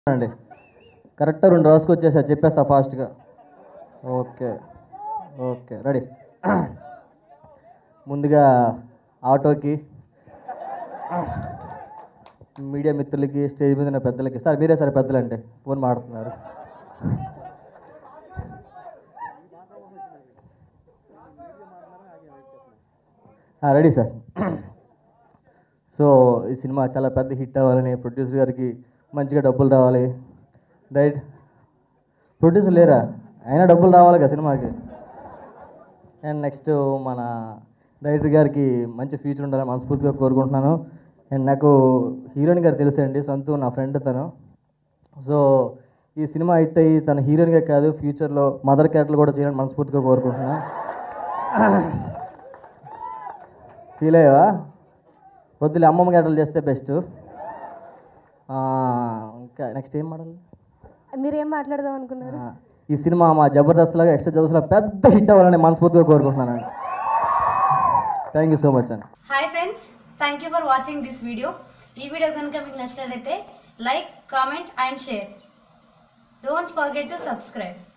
అండి కరెక్ట్ రెండు రోజుకి వచ్చేసా చెప్పేస్తా ఫాస్ట్గా ఓకే ఓకే రెడీ ముందుగా ఆటోకి మీడియా మిత్రులకి స్టేజ్ మీద ఉన్న పెద్దలకి సార్ మీరే సార్ పెద్దలంటే ఫోన్ మాడుతున్నారు రెడీ సార్ సో ఈ సినిమా చాలా పెద్ద హిట్ అవ్వాలని ప్రొడ్యూసర్ గారికి మంచిగా డబ్బులు రావాలి రైట్ ప్రొడ్యూసర్ లేరా అయినా డబ్బులు రావాలి కదా సినిమాకి అండ్ నెక్స్ట్ మన డైరెక్టర్ గారికి మంచి ఫ్యూచర్ ఉండాలని మనస్ఫూర్తిగా కోరుకుంటున్నాను అండ్ నాకు హీరోయిన్ గారు తెలుసండి సంతు నా ఫ్రెండ్ తను సో ఈ సినిమా హిట్ అయ్యి తన హీరోయిన్గా కాదు ఫ్యూచర్లో మదర్ క్యారెక్టర్ కూడా చేయాలని మనస్ఫూర్తిగా కోరుకుంటున్నాను ఫీల్ అయ్యావా వద్దులే అమ్మమ్మ గడ్డలు చేస్తే బెస్ట్ ఇంకా నెక్స్ట్ ఏం మాడాలి మీరేం మాట్లాడదాం అనుకున్నారు ఆ, ఈ సినిమా మా జబర్దస్త్ లాగా ఎక్స్ట్రా జబర్దస్త్లో పెద్ద హిట్ అవ్వాలని మనస్ఫూర్తిగా కోరుకుంటున్నానండి థ్యాంక్ యూ సో మచ్ అండి hi friends thank you for watching this video ఈ వీడియో కనుక మీకు నచ్చినట్లయితే like comment and share don't forget to subscribe